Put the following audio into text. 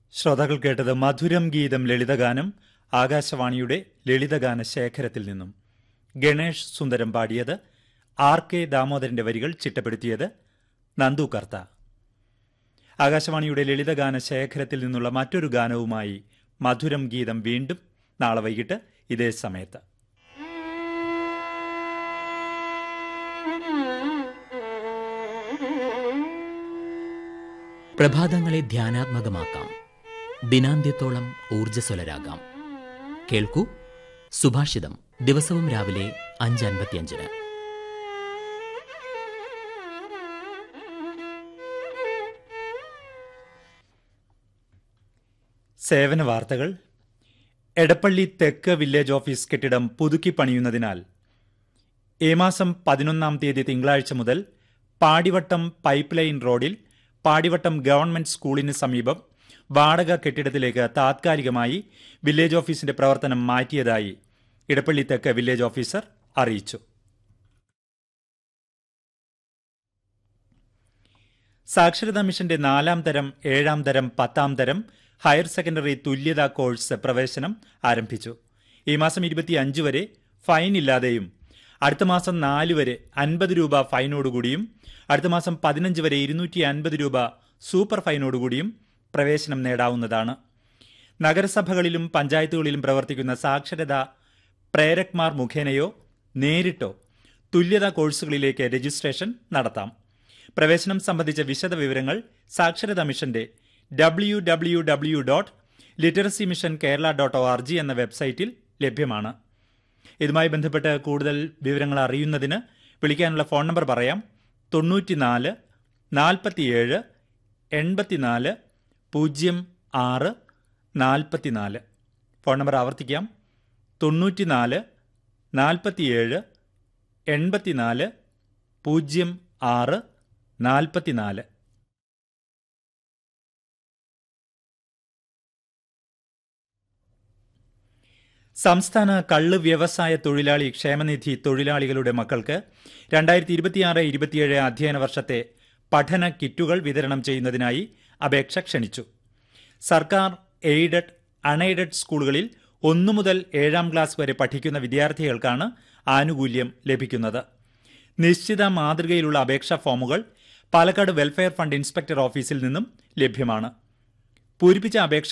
ശ്രോതാക്കൾ കേട്ടത് മധുരം ഗീതം ലളിതഗാനം ആകാശവാണിയുടെ ലളിതഗാന ശേഖരത്തിൽ നിന്നും ഗണേഷ് സുന്ദരം പാടിയത് ആർ കെ ദാമോദരന്റെ വരികൾ ചിട്ടപ്പെടുത്തിയത് നന്ദു കർത്ത ആകാശവാണിയുടെ ലളിതഗാന ശേഖരത്തിൽ നിന്നുള്ള മറ്റൊരു ഗാനവുമായി മധുരം ഗീതം വീണ്ടും നാളെ വൈകിട്ട് ഇതേ സമയത്ത് പ്രഭാതങ്ങളെ ധ്യാനാത്മകമാക്കാം ദിനാന്ത്യത്തോളം ഊർജ്ജസ്വലരാകാം കേൾക്കൂ സുഭാഷിതം ദിവസവും രാവിലെ അഞ്ച് അൻപത്തിയഞ്ചിന് സേവന വാർത്തകൾ എടപ്പള്ളി തെക്ക് വില്ലേജ് ഓഫീസ് കെട്ടിടം പുതുക്കി പണിയുന്നതിനാൽ ഈ മാസം പതിനൊന്നാം തീയതി തിങ്കളാഴ്ച മുതൽ പാടിവട്ടം പൈപ്പ് ലൈൻ റോഡിൽ പാടിവട്ടം ഗവൺമെന്റ് സ്കൂളിന് സമീപം വാടക കെട്ടിടത്തിലേക്ക് താത്കാലികമായി വില്ലേജ് ഓഫീസിന്റെ പ്രവർത്തനം മാറ്റിയതായി ഇടപ്പള്ളി തെക്ക് വില്ലേജ് ഓഫീസർ അറിയിച്ചു സാക്ഷരതാ മിഷന്റെ നാലാം തരം ഏഴാം തരം പത്താം തരം ഹയർ സെക്കൻഡറി തുല്യതാ കോഴ്സ് പ്രവേശനം ആരംഭിച്ചു ഈ മാസം ഇരുപത്തിയഞ്ച് വരെ ഫൈൻ ഇല്ലാതെയും അടുത്ത മാസം നാല് വരെ അൻപത് രൂപ ഫൈനോടുകൂടിയും അടുത്ത മാസം പതിനഞ്ച് വരെ ഇരുന്നൂറ്റി അൻപത് രൂപ സൂപ്പർ ഫൈനോടുകൂടിയും പ്രവേശനം നേടാവുന്നതാണ് നഗരസഭകളിലും പഞ്ചായത്തുകളിലും പ്രവർത്തിക്കുന്ന സാക്ഷരതാ പ്രേരക്മാർ മുഖേനയോ നേരിട്ടോ തുല്യതാ കോഴ്സുകളിലേക്ക് രജിസ്ട്രേഷൻ നടത്താം പ്രവേശനം സംബന്ധിച്ച വിശദ വിവരങ്ങൾ സാക്ഷരതാ മിഷന്റെ W W W dot literacy mission Kerala dot O R G എന്ന വെബ്സൈറ്റിൽ ലഭ്യമാണ് ഇതുമായി ബന്ധപ്പെട്ട് കൂടുതൽ വിവരങ്ങൾ അറിയുന്നതിന് വിളിക്കാനുള്ള ഫോൺ നമ്പർ പറയാം തൊണ്ണൂറ്റിനാല് നാൽപ്പത്തിയേഴ് എൺപത്തിനാല് പൂജ്യം ആറ് നാൽപ്പത്തിനാല് ഫോൺ നമ്പർ ആവർത്തിക്കാം തൊണ്ണൂറ്റിനാല് നാൽപ്പത്തിയേഴ് എൺപത്തിനാല് പൂജ്യം ആറ് നാൽപ്പത്തിനാല് സംസ്ഥാന കള്ള് വ്യവസായ തൊഴിലാളി ക്ഷേമനിധി തൊഴിലാളികളുടെ മക്കൾക്ക് രണ്ടായിരത്തി ഇരുപത്തിയാറ് ഇരുപത്തിയേഴ് അധ്യയന വർഷത്തെ പഠന കിറ്റുകൾ വിതരണം ചെയ്യുന്നതിനായി അപേക്ഷ ക്ഷണിച്ചു സർക്കാർ എയ്ഡഡ് അൺഎയ്ഡഡ് സ്കൂളുകളിൽ ഒന്നു മുതൽ ഏഴാം ക്ലാസ് വരെ പഠിക്കുന്ന വിദ്യാർത്ഥികൾക്കാണ് ആനുകൂല്യം ലഭിക്കുന്നത് നിശ്ചിത മാതൃകയിലുള്ള അപേക്ഷാ ഫോമുകൾ പാലക്കാട് വെൽഫെയർ ഫണ്ട് ഇൻസ്പെക്ടർ ഓഫീസിൽ നിന്നും ലഭ്യമാണ് പൂരിപ്പിച്ച അപേക്ഷ